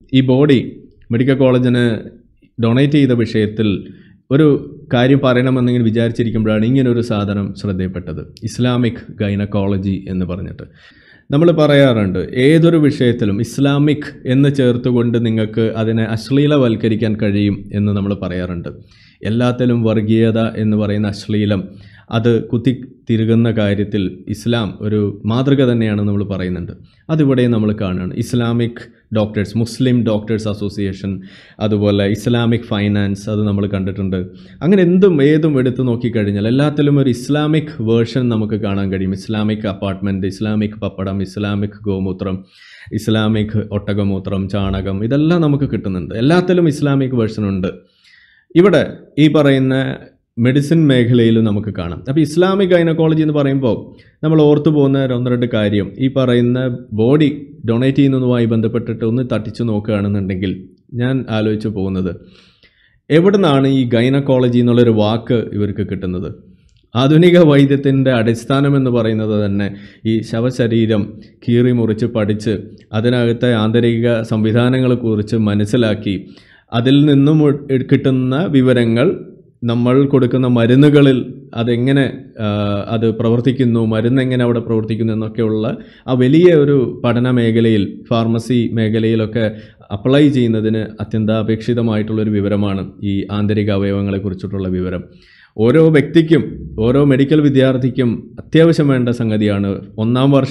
ഈ body medical കോളേജിന് donate ചെയ്ത വിഷയത്തിൽ ഒരു കാര്യം പറയണമെന്നിങ്ങനെ വിചാരിച്ചിരിക്കുമ്പോഴാണ് ഇങ്ങനൊരു സാധനം ശ്രദ്ധയപ്പെട്ടത് ഇസ്ലാമിക് ഗൈനക്കോളജി എന്ന് പറഞ്ഞിട്ട് നമ്മൾ പറയാറുണ്ട് ഏതൊരു വിഷയത്തിലും ഇസ്ലാമിക് എന്ന് ചേർത്തുകൊണ്ട് നിങ്ങൾക്ക് അതിനെ അശ്ലീലവൽക്കരിക്കാൻ കഴിയും എന്ന് നമ്മൾ പറയാറുണ്ട് എല്ലാത്തിലും വർഗീയത എന്ന് പറയുന്ന അശ്ലീലം അത് കുത്തി തിരുകുന്ന കാര്യത്തിൽ ഇസ്ലാം ഒരു മാതൃക തന്നെയാണ് നമ്മൾ പറയുന്നുണ്ട് അതിവിടെ നമ്മൾ കാണുകയാണ് Islamic doctors Muslim doctors association അതുപോലെ ഇസ്ലാമിക് ഫൈനാൻസ് അത് നമ്മൾ കണ്ടിട്ടുണ്ട് അങ്ങനെ എന്തും ഏതും എടുത്തു നോക്കിക്കഴിഞ്ഞാൽ എല്ലാത്തിലും ഒരു ഇസ്ലാമിക് വേർഷൻ നമുക്ക് കാണാൻ കഴിയും Islamic apartment Islamic pappadam Islamic ഗോമൂത്രം ഇസ്ലാമിക് ഒട്ടകമൂത്രം ചാണകം ഇതെല്ലാം നമുക്ക് കിട്ടുന്നുണ്ട് എല്ലാത്തിലും ഇസ്ലാമിക് വേർഷൻ ഉണ്ട് ഇവിടെ ഈ പറയുന്ന മെഡിസിൻ മേഖലയിലും നമുക്ക് കാണാം അപ്പോൾ ഇസ്ലാമിക് ഗൈനക്കോളജി എന്ന് പറയുമ്പോൾ നമ്മൾ ഓർത്തു പോകുന്ന ഒന്ന് രണ്ട് കാര്യം ഈ പറയുന്ന ബോഡി ഡൊണേറ്റ് ചെയ്യുന്നതുമായി ബന്ധപ്പെട്ടിട്ട് ഒന്ന് തട്ടിച്ചു നോക്കുകയാണെന്നുണ്ടെങ്കിൽ ഞാൻ ആലോചിച്ച് പോകുന്നത് എവിടെ നിന്നാണ് ഈ ഗൈനക്കോളജി എന്നുള്ളൊരു വാക്ക് ഇവർക്ക് കിട്ടുന്നത് ആധുനിക വൈദ്യത്തിൻ്റെ അടിസ്ഥാനം എന്ന് പറയുന്നത് തന്നെ ഈ ശവശരീരം കീറി മുറിച്ച് പഠിച്ച് അതിനകത്തെ ആന്തരിക സംവിധാനങ്ങളെക്കുറിച്ച് മനസ്സിലാക്കി അതിൽ നിന്നും ഉ- കിട്ടുന്ന വിവരങ്ങൾ നമ്മൾ കൊടുക്കുന്ന മരുന്നുകളിൽ അതെങ്ങനെ ആ, അത് പ്രവർത്തിക്കുന്നു മരുന്ന് എങ്ങനെ അവിടെ പ്രവർത്തിക്കുന്നു എന്നൊക്കെയുള്ള ആ വലിയ ഒരു പഠന മേഖലയിൽ ഫാർമസി മേഖലയിലൊക്കെ അപ്ലൈ ചെയ്യുന്നതിന് അത്യന്താപേക്ഷിതമായിട്ടുള്ളൊരു വിവരമാണ് ഈ ആന്തരിക അവയവങ്ങളെക്കുറിച്ചിട്ടുള്ള വിവരം ഓരോ വ്യക്തിക്കും ഓരോ മെഡിക്കൽ വിദ്യാർത്ഥിക്കും അത്യാവശ്യം വേണ്ട സംഗതിയാണ് ഒന്നാം വർഷ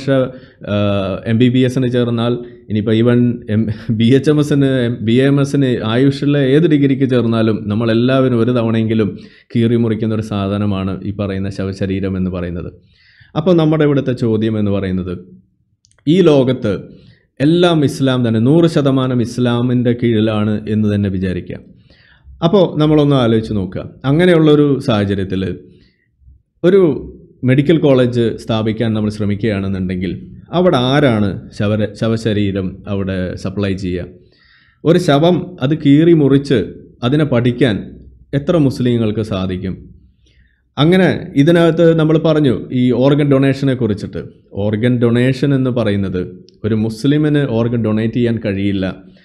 എം ബി ബി എസിന് ചേർന്നാൽ ഇനിയിപ്പോൾ even M B H M എസിന് ബി എം എസിന് ആയുഷിലെ ഏത് ഡിഗ്രിക്ക് ചേർന്നാലും നമ്മളെല്ലാവരും ഒരു തവണയെങ്കിലും കീറി മുറിക്കുന്ന ഒരു സാധനമാണ് ഈ പറയുന്ന ശവശരീരം എന്ന് പറയുന്നത് അപ്പോൾ നമ്മുടെ ഇവിടുത്തെ ചോദ്യം എന്ന് പറയുന്നത് ഈ ലോകത്ത് എല്ലാം ഇസ്ലാം തന്നെ നൂറ് ശതമാനം ഇസ്ലാമിൻ്റെ കീഴിലാണ് എന്ന് തന്നെ വിചാരിക്കാം അപ്പോൾ നമ്മളൊന്ന് ആലോചിച്ച് നോക്കുക അങ്ങനെയുള്ളൊരു സാഹചര്യത്തിൽ ഒരു മെഡിക്കൽ കോളേജ് സ്ഥാപിക്കാൻ നമ്മൾ ശ്രമിക്കുകയാണെന്നുണ്ടെങ്കിൽ അവിടെ ആരാണ് ശവ ശവശരീരം അവിടെ സപ്ലൈ ചെയ്യുക ഒരു ശവം അത് കീറി മുറിച്ച് അതിനെ പഠിക്കാൻ എത്ര മുസ്ലിങ്ങൾക്ക് സാധിക്കും അങ്ങനെ ഇതിനകത്ത് നമ്മൾ പറഞ്ഞു ഈ ഓർഗൻ ഡൊണേഷനെ കുറിച്ചിട്ട് ഓർഗൻ ഡൊണേഷൻ എന്ന് പറയുന്നത് ഒരു മുസ്ലിമിന് ഓർഗൻ ഡൊണേറ്റ് ചെയ്യാൻ കഴിയില്ല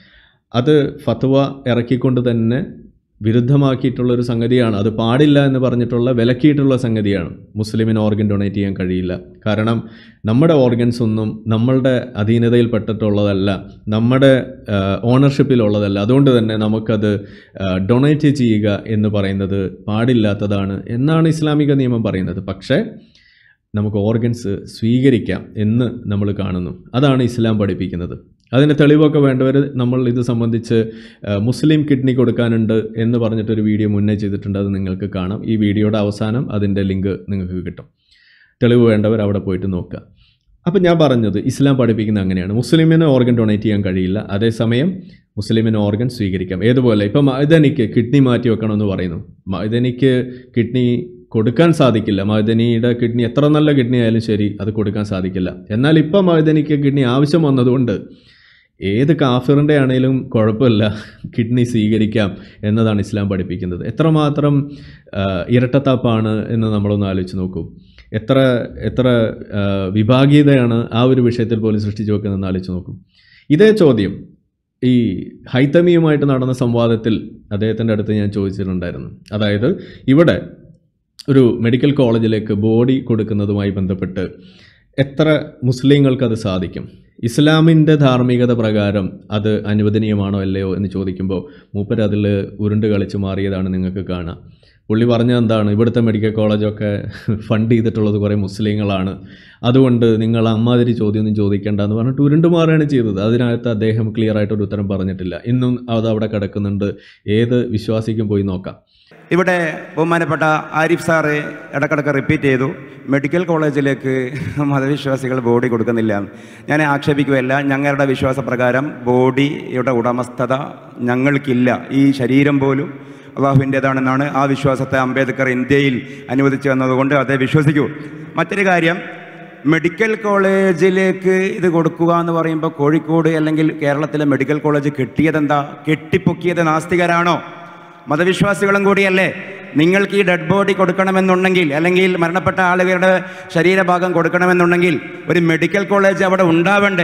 അത് ഫത്വ ഇറക്കിക്കൊണ്ട് തന്നെ വിരുദ്ധമാക്കിയിട്ടുള്ള ഒരു സംഗതിയാണ് അത് പാടില്ല എന്ന് പറഞ്ഞിട്ടുള്ള വിലക്കിയിട്ടുള്ള സംഗതിയാണ് മുസ്ലിമിന് ഓർഗൻ ഡൊണേറ്റ് ചെയ്യാൻ കഴിയില്ല കാരണം നമ്മുടെ ഓർഗൻസ് ഒന്നും നമ്മളുടെ അധീനതയിൽപ്പെട്ടിട്ടുള്ളതല്ല നമ്മുടെ ഓണർഷിപ്പിലുള്ളതല്ല അതുകൊണ്ട് തന്നെ നമുക്കത് ഡൊണേറ്റ് ചെയ്യുക എന്ന് പറയുന്നത് പാടില്ലാത്തതാണ് എന്നാണ് ഇസ്ലാമിക നിയമം പറയുന്നത് പക്ഷേ നമുക്ക് ഓർഗൻസ് സ്വീകരിക്കാം എന്ന് നമ്മൾ കാണുന്നു അതാണ് ഇസ്ലാം പഠിപ്പിക്കുന്നത് അതിന് തെളിവൊക്കെ വേണ്ടവർ നമ്മൾ ഇത് സംബന്ധിച്ച് ആ, മുസ്ലിം കിഡ്നി കൊടുക്കാനുണ്ട് എന്ന് പറഞ്ഞിട്ടൊരു വീഡിയോ മുന്നേ ചെയ്തിട്ടുണ്ട് അത് നിങ്ങൾക്ക് കാണാം ഈ വീഡിയോയുടെ അവസാനം അതിൻ്റെ ലിങ്ക് നിങ്ങൾക്ക് കിട്ടും തെളിവ് വേണ്ടവർ അവിടെ പോയിട്ട് നോക്കുക അപ്പം ഞാൻ പറഞ്ഞത് ഇസ്ലാം പഠിപ്പിക്കുന്ന അങ്ങനെയാണ് മുസ്ലിമിന് ഓർഗൻ ഡൊണേറ്റ് ചെയ്യാൻ കഴിയില്ല അതേസമയം മുസ്ലിമിന് ഓർഗൻ സ്വീകരിക്കാം ഏതുപോലെ ഇപ്പം മൈദനിക്ക് കിഡ്നി മാറ്റി വെക്കണമെന്ന് പറയുന്നു മൈദനിക്ക് കിഡ്നി കൊടുക്കാൻ സാധിക്കില്ല മൈദനിയുടെ കിഡ്നി എത്ര നല്ല കിഡ്നി ആയാലും ശരി അത് കൊടുക്കാൻ സാധിക്കില്ല എന്നാൽ ഇപ്പം മൈദനിക്ക് കിഡ്നി ആവശ്യം വന്നതുകൊണ്ട് ഏത് കാഫിറിൻ്റെ ആണെങ്കിലും കുഴപ്പമില്ല കിഡ്നി സ്വീകരിക്കാം എന്നതാണ് ഇസ്ലാം പഠിപ്പിക്കുന്നത് എത്രമാത്രം ആ, ഇരട്ടത്താപ്പാണ് എന്ന് നമ്മളൊന്ന് ആലോചിച്ച് നോക്കൂ എത്ര എത്ര ആ, വിഭാഗീയതയാണ് ആ ഒരു വിഷയത്തിൽ പോലും സൃഷ്ടിച്ചു വെക്കുന്നതെന്ന് ആലോചിച്ച് നോക്കൂ ഇതേ ചോദ്യം ഈ ഹൈത്തമിയുമായിട്ട് നടന്ന സംവാദത്തിൽ അദ്ദേഹത്തിൻ്റെ അടുത്ത് ഞാൻ ചോദിച്ചിട്ടുണ്ടായിരുന്നു അതായത് ഇവിടെ ഒരു മെഡിക്കൽ കോളേജിലേക്ക് ബോഡി കൊടുക്കുന്നതുമായി ബന്ധപ്പെട്ട് എത്ര മുസ്ലിങ്ങൾക്ക് അത് സാധിക്കും ഇസ്ലാമിൻ്റെ ധാർമ്മികത പ്രകാരം അത് അനുവദനീയമാണോ അല്ലയോ എന്ന് ചോദിക്കുമ്പോൾ മൂപ്പർ അതിൽ ഉരുണ്ട് കളിച്ച് മാറിയതാണ് നിങ്ങൾക്ക് കാണാം പുള്ളി പറഞ്ഞത് എന്താണ് ഇവിടുത്തെ മെഡിക്കൽ കോളേജൊക്കെ ഫണ്ട് ചെയ്തിട്ടുള്ളത് കുറേ മുസ്ലിങ്ങളാണ് അതുകൊണ്ട് നിങ്ങൾ അമ്മാതിരി ചോദ്യമൊന്നും ചോദിക്കേണ്ട എന്ന് പറഞ്ഞിട്ട് ഉരുണ്ട് മാറുകയാണ് ചെയ്തത് അതിനകത്ത് അദ്ദേഹം ക്ലിയർ ആയിട്ടൊരു ഉത്തരം പറഞ്ഞിട്ടില്ല ഇന്നും അത് അവിടെ കിടക്കുന്നുണ്ട് ഏത് വിശ്വാസിക്കും പോയി നോക്കാം ഇവിടെ ബഹുമാനപ്പെട്ട ആരിഫ് സാറ് ഇടക്കിടക്ക് റിപ്പീറ്റ് ചെയ്തു മെഡിക്കൽ കോളേജിലേക്ക് മതവിശ്വാസികൾ ബോഡി കൊടുക്കുന്നില്ല ഞാൻ ആക്ഷേപിക്കുകയല്ല ഞങ്ങളുടെ വിശ്വാസപ്രകാരം ബോഡിയുടെ ഉടമസ്ഥത ഞങ്ങൾക്കില്ല ഈ ശരീരം പോലും അള്ളാഹുവിൻ്റേതാണെന്നാണ് ആ വിശ്വാസത്തെ അംബേദ്കർ ഇന്ത്യയിൽ അനുവദിച്ചു തന്നതുകൊണ്ട് അതേ വിശ്വസിക്കൂ മറ്റൊരു കാര്യം മെഡിക്കൽ കോളേജിലേക്ക് ഇത് കൊടുക്കുക എന്ന് പറയുമ്പോൾ കോഴിക്കോട് അല്ലെങ്കിൽ കേരളത്തിലെ മെഡിക്കൽ കോളേജ് കെട്ടിയതെന്താ കെട്ടിപ്പൊക്കിയത് നാസ്തികരാണോ മതവിശ്വാസികളും കൂടിയല്ലേ നിങ്ങൾക്ക് ഈ ഡെഡ് ബോഡി കൊടുക്കണമെന്നുണ്ടെങ്കിൽ അല്ലെങ്കിൽ മരണപ്പെട്ട ആളുകളുടെ ശരീരഭാഗം കൊടുക്കണമെന്നുണ്ടെങ്കിൽ ഒരു മെഡിക്കൽ കോളേജ് അവിടെ ഉണ്ടാവണ്ടേ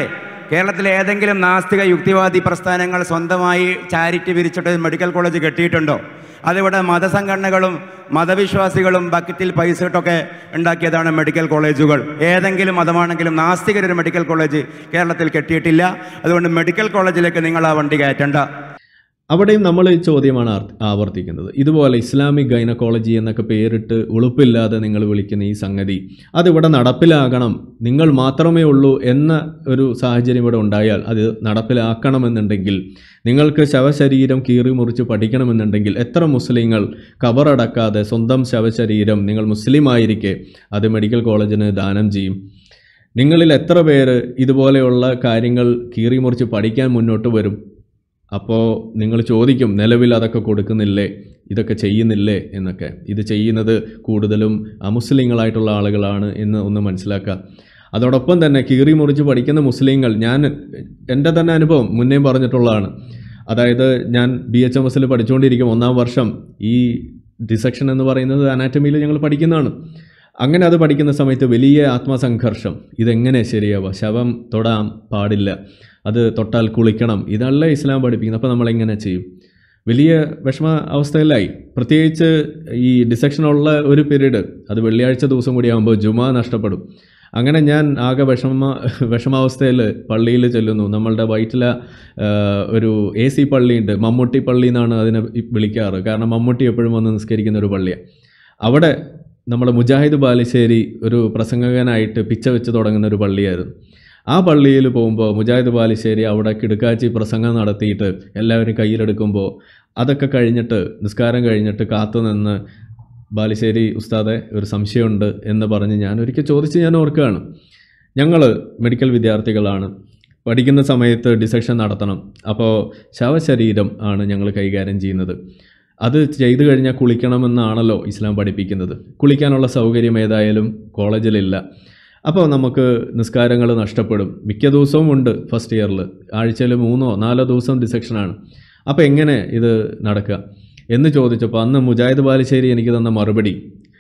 കേരളത്തിലെ ഏതെങ്കിലും നാസ്തിക യുക്തിവാദി പ്രസ്ഥാനങ്ങൾ സ്വന്തമായി ചാരിറ്റി വിരിച്ചിട്ട് മെഡിക്കൽ കോളേജ് കെട്ടിയിട്ടുണ്ടോ അതിവിടെ മതസംഘടനകളും മതവിശ്വാസികളും ബക്കറ്റിൽ പൈസ ഇട്ടൊക്കെ ഉണ്ടാക്കിയതാണ് മെഡിക്കൽ കോളേജുകൾ ഏതെങ്കിലും മതമാണെങ്കിലും നാസ്തികരൊരു മെഡിക്കൽ കോളേജ് കേരളത്തിൽ കെട്ടിയിട്ടില്ല അതുകൊണ്ട് മെഡിക്കൽ കോളേജിലേക്ക് നിങ്ങൾ ആ വണ്ടി കയറ്റണ്ട അവിടെയും നമ്മൾ ഈ ചോദ്യമാണ് ആർ- ആവർത്തിക്കുന്നത് ഇതുപോലെ ഇസ്ലാമിക് ഗൈനക്കോളജി എന്നൊക്കെ പേരിട്ട് ഉളുപ്പില്ലാതെ നിങ്ങൾ വിളിക്കുന്ന ഈ സംഗതി അതിവിടെ നടപ്പിലാകണം നിങ്ങൾ മാത്രമേ ഉള്ളൂ എന്ന ഒരു സാഹചര്യം ഇവിടെ ഉണ്ടായാൽ അത് നടപ്പിലാക്കണമെന്നുണ്ടെങ്കിൽ നിങ്ങൾക്ക് ശവശരീരം കീറി മുറിച്ച് പഠിക്കണമെന്നുണ്ടെങ്കിൽ എത്ര മുസ്ലിങ്ങൾ കബറടക്കാതെ സ്വന്തം ശവശരീരം നിങ്ങൾ മുസ്ലിം ആയിരിക്കെ അത് മെഡിക്കൽ കോളേജിന് ദാനം ചെയ്യും നിങ്ങളിൽ എത്ര പേര് ഇതുപോലെയുള്ള കാര്യങ്ങൾ കീറി മുറിച്ച് പഠിക്കാൻ മുന്നോട്ട് വരും അപ്പോൾ നിങ്ങൾ ചോദിക്കും നിലവിൽ അതൊക്കെ കൊടുക്കുന്നില്ലേ ഇതൊക്കെ ചെയ്യുന്നില്ലേ എന്നൊക്കെ ഇത് ചെയ്യുന്നത് കൂടുതലും അമുസ്ലിങ്ങളായിട്ടുള്ള ആളുകളാണ് എന്ന് ഒന്ന് മനസ്സിലാക്കുക അതോടൊപ്പം തന്നെ കീറി മുറിച്ച് പഠിക്കുന്ന മുസ്ലിങ്ങൾ ഞാൻ എൻ്റെ തന്നെ അനുഭവം മുന്നേ പറഞ്ഞിട്ടുള്ളതാണ് അതായത് ഞാൻ ബി എച്ച് എം എസിൽ പഠിച്ചുകൊണ്ടിരിക്കും ഒന്നാം വർഷം ഈ ഡിസെക്ഷൻ എന്ന് പറയുന്നത് അനാറ്റമിയിൽ ഞങ്ങൾ പഠിക്കുന്നതാണ് അങ്ങനെ അത് പഠിക്കുന്ന സമയത്ത് വലിയ ആത്മസംഘർഷം ഇതെങ്ങനെ ശരിയാവുക ശവം തൊടാൻ പാടില്ല അത് തൊട്ടാൽ കുളിക്കണം ഇതല്ല ഇസ്ലാം പഠിപ്പിക്കുന്നത് അപ്പോൾ നമ്മളെങ്ങനെ ചെയ്യും വലിയ വിഷമ അവസ്ഥയിലായി പ്രത്യേകിച്ച് ഈ ഡിസെക്ഷനുള്ള ഒരു പീരീഡ് അത് വെള്ളിയാഴ്ച ദിവസം കൂടി ആകുമ്പോൾ ജുമ നഷ്ടപ്പെടും അങ്ങനെ ഞാൻ ആകെ വിഷമ വിഷമാവസ്ഥയിൽ പള്ളിയിൽ ചെല്ലുന്നു നമ്മളുടെ വയറ്റില ആ, ഒരു എ സി പള്ളിയുണ്ട് മമ്മൂട്ടി പള്ളി എന്നാണ് അതിനെ ഇ- വിളിക്കാറ് കാരണം മമ്മൂട്ടി എപ്പോഴും വന്ന് നിസ്കരിക്കുന്ന ഒരു പള്ളിയാണ് അവിടെ നമ്മുടെ മുജാഹിദ് ബാലുശ്ശേരി ഒരു പ്രസംഗകനായിട്ട് പിച്ച വെച്ച് തുടങ്ങുന്ന ഒരു പള്ളിയായിരുന്നു ആ പള്ളിയിൽ പോകുമ്പോൾ മുജാഹിദ് ബാലുശ്ശേരി അവിടെ കിടുക്കാച്ചി പ്രസംഗം നടത്തിയിട്ട് എല്ലാവരും കയ്യിലെടുക്കുമ്പോൾ അതൊക്കെ കഴിഞ്ഞിട്ട് നിസ്കാരം കഴിഞ്ഞിട്ട് കാത്തു നിന്ന് ബാലുശ്ശേരി ഉസ്താദെ ഒരു സംശയമുണ്ട് എന്ന് പറഞ്ഞ് ഞാൻ ഒരിക്കൽ ചോദിച്ച് ഞാൻ ഓർക്കുകയാണ് ഞങ്ങൾ മെഡിക്കൽ വിദ്യാർത്ഥികളാണ് പഠിക്കുന്ന സമയത്ത് ഡിസക്ഷൻ നടത്തണം അപ്പോൾ ശവശരീരം ആണ് ഞങ്ങൾ കൈകാര്യം ചെയ്യുന്നത് അത് ചെയ്തു കഴിഞ്ഞാൽ കുളിക്കണമെന്നാണല്ലോ ഇസ്ലാം പഠിപ്പിക്കുന്നത് കുളിക്കാനുള്ള സൗകര്യം ഏതായാലും കോളേജിലില്ല അപ്പോൾ നമുക്ക് നിസ്കാരങ്ങൾ നഷ്ടപ്പെടും മിക്ക ദിവസവും ഉണ്ട് ഫസ്റ്റ് ഇയറിൽ ആഴ്ചയിൽ മൂന്നോ നാലോ ദിവസം ഡിസക്ഷനാണ് അപ്പോൾ എങ്ങനെ ഇത് നടക്കുക എന്ന് ചോദിച്ചപ്പോൾ അന്ന് മുജാഹിദ് ബാലുശ്ശേരി എനിക്ക് തന്ന മറുപടി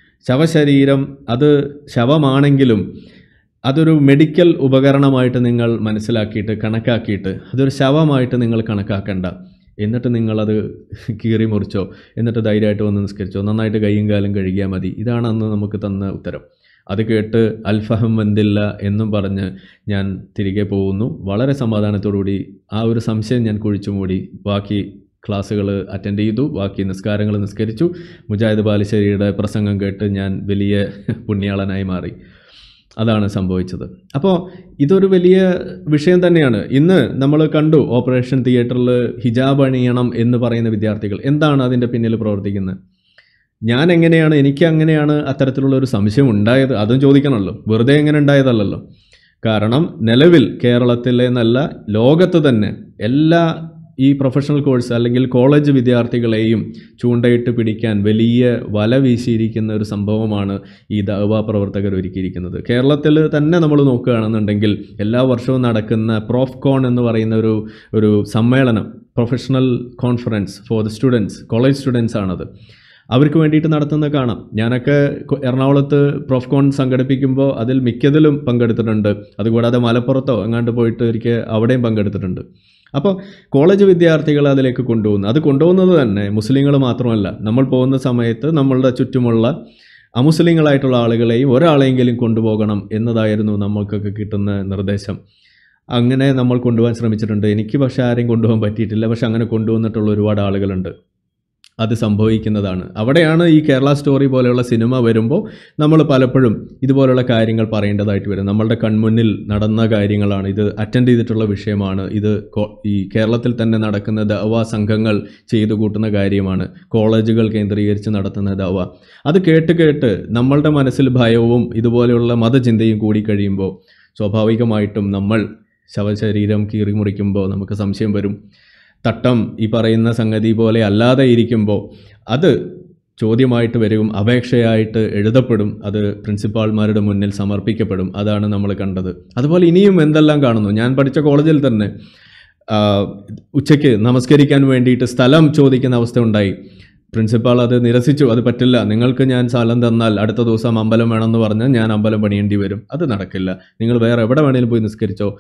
ശവശരീരം അത് ശവമാണെങ്കിലും അതൊരു മെഡിക്കൽ ഉപകരണമായിട്ട് നിങ്ങൾ മനസ്സിലാക്കിയിട്ട് കണക്കാക്കിയിട്ട് അതൊരു ശവമായിട്ട് നിങ്ങൾ കണക്കാക്കണ്ട എന്നിട്ട് നിങ്ങളത് കീറി മുറിച്ചോ എന്നിട്ട് ധൈര്യമായിട്ട് വന്ന് നിസ്കരിച്ചോ നന്നായിട്ട് കൈയും കാലും കഴുകിയാൽ മതി ഇതാണ് അന്ന് നമുക്ക് തന്ന ഉത്തരം അത് കേട്ട് അൽഫഹം വന്തില്ല എന്നും പറഞ്ഞ് ഞാൻ തിരികെ പോകുന്നു വളരെ സമാധാനത്തോടുകൂടി ആ ഒരു സംശയം ഞാൻ കുഴിച്ചു മൂടി ബാക്കി ക്ലാസ്സുകൾ അറ്റൻഡ് ചെയ്തു ബാക്കി നിസ്കാരങ്ങൾ നിസ്കരിച്ചു മുജാഹിദ് ബാലുശ്ശേരിയുടെ പ്രസംഗം കേട്ട് ഞാൻ വലിയ പുണ്യാളനായി മാറി അതാണ് സംഭവിച്ചത് അപ്പോൾ ഇതൊരു വലിയ വിഷയം തന്നെയാണ് ഇന്ന് നമ്മൾ കണ്ടു ഓപ്പറേഷൻ തിയേറ്ററിൽ ഹിജാബ് അണിയണം എന്ന് പറയുന്ന വിദ്യാർത്ഥികൾ എന്താണ് അതിൻ്റെ പിന്നിൽ പ്രവർത്തിക്കുന്നത് ഞാൻ എങ്ങനെയാണ് എനിക്ക് അങ്ങനെയാണ് അത്തരത്തിലുള്ള ഒരു സംശയം ഉണ്ടായത് അതും ചോദിക്കണമല്ലോ വെറുതെ എങ്ങനെ ഉണ്ടായതല്ലല്ലോ കാരണം നിലവിൽ കേരളത്തിലെ എന്നല്ല ലോകത്ത് തന്നെ എല്ലാ ഈ പ്രൊഫഷണൽ കോഴ്സ് അല്ലെങ്കിൽ കോളേജ് വിദ്യാർത്ഥികളെയും ചൂണ്ടയിട്ട് പിടിക്കാൻ വലിയ വല വീശിയിരിക്കുന്ന ഒരു സംഭവമാണ് ഈ ദവ പ്രവർത്തകർ ഒരുക്കിയിരിക്കുന്നത് കേരളത്തിൽ തന്നെ നമ്മൾ നോക്കുകയാണെന്നുണ്ടെങ്കിൽ എല്ലാ വർഷവും നടക്കുന്ന പ്രോഫ്കോൺ എന്ന് പറയുന്ന ഒരു ഒരു സമ്മേളനം professional conference for the students college students ആണത് അവർക്ക് വേണ്ടിയിട്ട് നടത്തുന്നത് കാണാം ഞാനൊക്കെ കൊ- എറണാകുളത്ത് പ്രൊഫ്കോൺ സംഘടിപ്പിക്കുമ്പോൾ അതിൽ മിക്കതിലും പങ്കെടുത്തിട്ടുണ്ട് അതുകൂടാതെ മലപ്പുറത്തോ എങ്ങാണ്ട് പോയിട്ട് ഒരിക്കൽ അവിടെയും പങ്കെടുത്തിട്ടുണ്ട് അപ്പോൾ കോളേജ് വിദ്യാർത്ഥികളെ അതിലേക്ക് കൊണ്ടുപോകുന്നു അത് കൊണ്ടുപോകുന്നത് തന്നെ മുസ്ലിങ്ങൾ മാത്രമല്ല നമ്മൾ പോകുന്ന സമയത്ത് നമ്മളുടെ ചുറ്റുമുള്ള അമുസ്ലിങ്ങളായിട്ടുള്ള ആളുകളെയും ഒരാളെങ്കിലും കൊണ്ടുപോകണം എന്നതായിരുന്നു നമ്മൾക്കൊക്കെ കിട്ടുന്ന നിർദ്ദേശം അങ്ങനെ നമ്മൾ കൊണ്ടുപോകാൻ ശ്രമിച്ചിട്ടുണ്ട് എനിക്ക് പക്ഷേ ആരെയും കൊണ്ടുപോകാൻ പറ്റിയിട്ടില്ല പക്ഷെ അങ്ങനെ കൊണ്ടുവന്നിട്ടുള്ള ഒരുപാട് ആളുകളുണ്ട് അത് സംഭവിക്കുന്നതാണ് അവിടെയാണ് ഈ കേരള സ്റ്റോറി പോലെയുള്ള സിനിമ വരുമ്പോൾ നമ്മൾ പലപ്പോഴും ഇതുപോലുള്ള കാര്യങ്ങൾ പറയേണ്ടതായിട്ട് വരും നമ്മളുടെ കൺമുന്നിൽ നടന്ന കാര്യങ്ങളാണ് ഇത് അറ്റൻഡ് ചെയ്തിട്ടുള്ള വിഷയമാണ് ഇത് കോ- ഈ കേരളത്തിൽ തന്നെ നടക്കുന്ന ദവ സംഘങ്ങൾ ചെയ്തു കൂട്ടുന്ന കാര്യമാണ് കോളേജുകൾ കേന്ദ്രീകരിച്ച് നടത്തുന്ന ദവ അത് കേട്ട് കേട്ട് നമ്മളുടെ മനസ്സിൽ ഭയവും ഇതുപോലെയുള്ള മതചിന്തയും കൂടി കഴിയുമ്പോൾ സ്വാഭാവികമായിട്ടും നമ്മൾ ശവശരീരം കീറി മുറിക്കുമ്പോൾ നമുക്ക് സംശയം വരും തട്ടം ഈ പറയുന്ന സംഗതി പോലെ അല്ലാതെ ഇരിക്കുമ്പോൾ അത് ചോദ്യമായിട്ട് വരും അപേക്ഷയായിട്ട് എഴുതപ്പെടും അത് പ്രിൻസിപ്പാൾമാരുടെ മുന്നിൽ സമർപ്പിക്കപ്പെടും അതാണ് നമ്മൾ കണ്ടത് അതുപോലെ ഇനിയും എന്തെല്ലാം കാണുന്നു ഞാൻ പഠിച്ച കോളേജിൽ തന്നെ ആ, ഉച്ചയ്ക്ക് നമസ്കരിക്കാൻ വേണ്ടിയിട്ട് സ്ഥലം ചോദിക്കുന്ന അവസ്ഥ ഉണ്ടായി പ്രിൻസിപ്പാൾ അത് നിരസിച്ചു അത് പറ്റില്ല നിങ്ങൾക്ക് ഞാൻ സ്ഥലം തന്നാൽ അടുത്ത ദിവസം അമ്പലം വേണമെന്ന് പറഞ്ഞാൽ ഞാൻ അമ്പലം പണിയേണ്ടി വരും അത് നടക്കില്ല നിങ്ങൾ വേറെ എവിടെ വേണേലും പോയി നിസ്കരിച്ചോ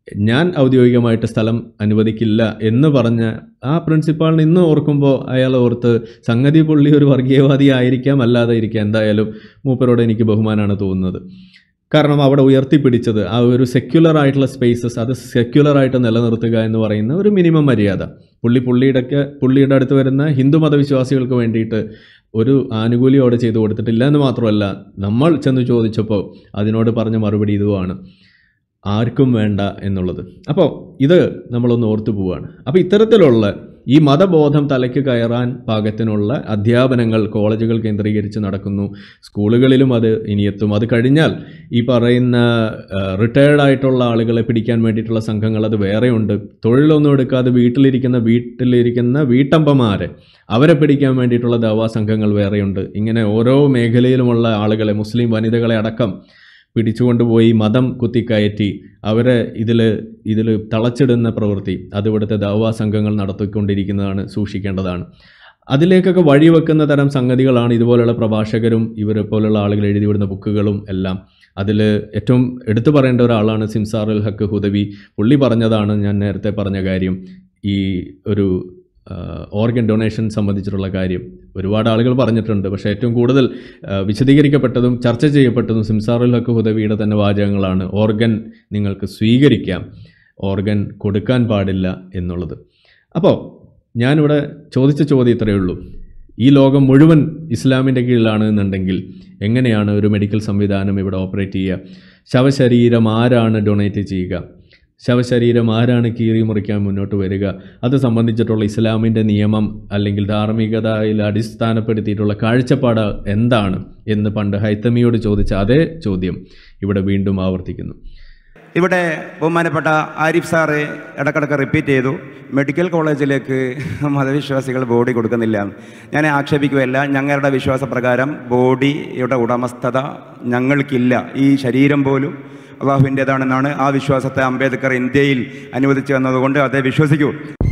ഞാൻ ഔദ്യോഗികമായിട്ട് സ്ഥലം അനുവദിക്കില്ല എന്ന് പറഞ്ഞ ആ പ്രിൻസിപ്പാളിന് ഇന്ന് ഓർക്കുമ്പോൾ അയാൾ ഓർത്ത് സംഗതി പുള്ളി ഒരു വർഗീയവാദി ആയിരിക്കാം അല്ലാതെ ഇരിക്കാം എന്തായാലും മൂപ്പരോട് എനിക്ക് ബഹുമാനമാണ് തോന്നുന്നത് കാരണം അവിടെ ഉയർത്തിപ്പിടിച്ചത് ആ ഒരു സെക്യുലർ ആയിട്ടുള്ള സ്പേസസ് അത് സെക്യുലർ ആയിട്ട് നിലനിർത്തുക എന്ന് പറയുന്ന ഒരു മിനിമം മര്യാദ പുള്ളി പുള്ളിയുടെ പുള്ളിയുടെ അടുത്ത് വരുന്ന ഹിന്ദു മതവിശ്വാസികൾക്ക് വേണ്ടിയിട്ട് ഒരു ആനുകൂല്യം അവിടെ ചെയ്തു കൊടുത്തിട്ടില്ല എന്ന് മാത്രമല്ല നമ്മൾ ചെന്ന് ചോദിച്ചപ്പോൾ അതിനോട് പറഞ്ഞ മറുപടി ഇതുമാണ് ആർക്കും വേണ്ട എന്നുള്ളത് അപ്പോൾ ഇത് നമ്മളൊന്ന് ഓർത്തു പോവുകയാണ് അപ്പോൾ ഇത്തരത്തിലുള്ള ഈ മതബോധം തലയ്ക്ക് കയറാൻ പാകത്തിനുള്ള അധ്യാപനങ്ങൾ കോളേജുകൾ കേന്ദ്രീകരിച്ച് നടക്കുന്നു സ്കൂളുകളിലും അത് ഇനിയെത്തും അത് കഴിഞ്ഞാൽ ഈ പറയുന്ന റിട്ടയർഡ് ആയിട്ടുള്ള ആളുകളെ പിടിക്കാൻ വേണ്ടിയിട്ടുള്ള സംഘങ്ങൾ അത് വേറെയുണ്ട് തൊഴിലൊന്നും എടുക്കാതെ വീട്ടിലിരിക്കുന്ന വീട്ടിലിരിക്കുന്ന വീട്ടമ്മമാരെ അവരെ പിടിക്കാൻ വേണ്ടിയിട്ടുള്ള ദവാ സംഘങ്ങൾ വേറെയുണ്ട് ഇങ്ങനെ ഓരോ മേഖലയിലുമുള്ള ആളുകളെ മുസ്ലിം വനിതകളെ അടക്കം പിടിച്ചുകൊണ്ടുപോയി മതം കുത്തിക്കയറ്റി അവരെ ഇതിൽ ഇതിൽ തളച്ചിടുന്ന പ്രവൃത്തി അത് ഇവിടുത്തെ ദാവാ സംഘങ്ങൾ നടത്തിക്കൊണ്ടിരിക്കുന്നതാണ് സൂക്ഷിക്കേണ്ടതാണ് അതിലേക്കൊക്കെ വഴിവെക്കുന്ന തരം സംഗതികളാണ് ഇതുപോലുള്ള പ്രഭാഷകരും ഇവരെ പോലുള്ള ആളുകൾ എഴുതിവിടുന്ന ബുക്കുകളും എല്ലാം അതിൽ ഏറ്റവും എടുത്തു പറയേണ്ട ഒരാളാണ് സിംസാർ അൽ ഹക്ക് ഹുദവി പുള്ളി പറഞ്ഞതാണ് ഞാൻ നേരത്തെ പറഞ്ഞ കാര്യം ഈ ഒരു ഓർഗൻ ഡൊണേഷൻ സംബന്ധിച്ചിട്ടുള്ള കാര്യം ഒരുപാട് ആളുകൾ പറഞ്ഞിട്ടുണ്ട് പക്ഷേ ഏറ്റവും കൂടുതൽ ആ, വിശദീകരിക്കപ്പെട്ടതും ചർച്ച ചെയ്യപ്പെട്ടതും സിംസാറുൽ ഹക്ക് ഹുദവിയുടെ തന്നെ വാചകങ്ങളാണ് ഓർഗൻ നിങ്ങൾക്ക് സ്വീകരിക്കാം ഓർഗൻ കൊടുക്കാൻ പാടില്ല എന്നുള്ളത് അപ്പോൾ ഞാനിവിടെ ചോദിച്ച ചോദ്യം ഇത്രയേ ഉള്ളൂ ഈ ലോകം മുഴുവൻ ഇസ്ലാമിൻ്റെ കീഴിലാണ് എന്നുണ്ടെങ്കിൽ എങ്ങനെയാണ് ഒരു മെഡിക്കൽ സംവിധാനം ഇവിടെ ഓപ്പറേറ്റ് ചെയ്യുക ശവശരീരം ആരാണ് ഡൊണേറ്റ് ചെയ്യുക ശവശരീരം ആരാണ് കീറി മുറിക്കാൻ മുന്നോട്ട് വരിക അത് സംബന്ധിച്ചിട്ടുള്ള ഇസ്ലാമിൻ്റെ നിയമം അല്ലെങ്കിൽ ധാർമ്മികതയിൽ അടിസ്ഥാനപ്പെടുത്തിയിട്ടുള്ള കാഴ്ചപ്പാട് എന്താണ് എന്ന് പണ്ട് ഹൈത്തമിയോട് ചോദിച്ച അതേ ചോദ്യം ഇവിടെ വീണ്ടും ആവർത്തിക്കുന്നു ഇവിടെ ബഹുമാനപ്പെട്ട ആരിഫ് സാറ് ഇടക്കിടക്ക് റിപ്പീറ്റ് ചെയ്തു മെഡിക്കൽ കോളേജിലേക്ക് മതവിശ്വാസികൾ ബോഡി കൊടുക്കുന്നില്ല ഞാൻ ആക്ഷേപിക്കുകയല്ല ഞങ്ങളുടെ വിശ്വാസപ്രകാരം ബോഡിയുടെ ഉടമസ്ഥത ഞങ്ങൾക്കില്ല ഈ ശരീരം പോലും അള്ളാഹുവിൻ്റേതാണെന്നാണ് ആ വിശ്വാസത്തെ അംബേദ്കർ ഇന്ത്യയിൽ അനുവദിച്ചു തന്നതുകൊണ്ട് അതേ വിശ്വസിക്കൂ